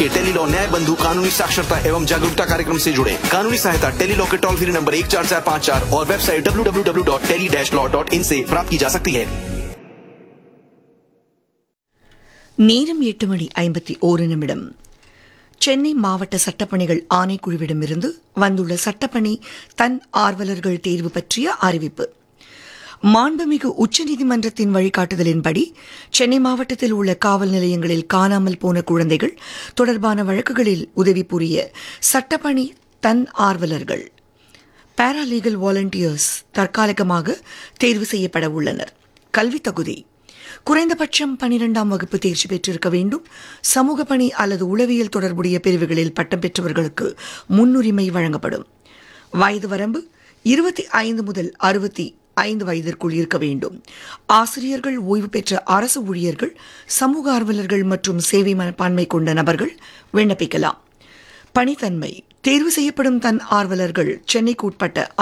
Tele-Law न्याय बंधु कानूनी साक्षरता एवं जागरूकता कार्यक्रम से जुड़े कानूनी सहायता टेलीलॉ के टोल फ्री नंबर एक चार चार पाँच चार और website W W W dot tele dash law dot in से प्राप्त की जा सकती है நேரம் எட்டு மணி ஐம்பத்தி ஓரு நிமிடம் சென்னை மாவட்ட சட்டப்பணிகள் ஆணைக்குழுவிடமிருந்து வந்துள்ள சட்டப்பணி தன் ஆர்வலர்கள் தேர்வு பற்றிய அறிவிப்பு மாண்புமிகு உச்சநீதிமன்றத்தின் வழிகாட்டுதலின்படி சென்னை மாவட்டத்தில் உள்ள காவல் நிலையங்களில் காணாமல் போன குழந்தைகள் தொடர்பான வழக்குகளில் உதவி புரிய சட்டப்பணி தன் ஆர்வலர்கள் பாராலீகல் வாலண்டியர்ஸ் தற்காலிகமாக தேர்வு செய்யப்பட உள்ளனர் கல்வி தகுதி குறைந்தபட்சம் பனிரெண்டாம் வகுப்பு தேர்ச்சி பெற்றிருக்க வேண்டும் சமூக பணி அல்லது உளவியல் தொடர்புடைய பிரிவுகளில் பட்டம் பெற்றவர்களுக்கு முன்னுரிமை வழங்கப்படும் வயது வரம்பு இருபத்தி ஐந்து முதல் அறுபத்தி ஐந்து வயதிற்குள் இருக்க வேண்டும் ஆசிரியர்கள் ஓய்வு பெற்ற அரசு ஊழியர்கள் சமூக ஆர்வலர்கள் மற்றும் சேவை மனப்பான்மை கொண்ட நபர்கள் விண்ணப்பிக்கலாம் பணித்தன்மை தேர்வு செய்யப்படும் தன் ஆர்வலர்கள் சென்னைக்கு உட்பட்ட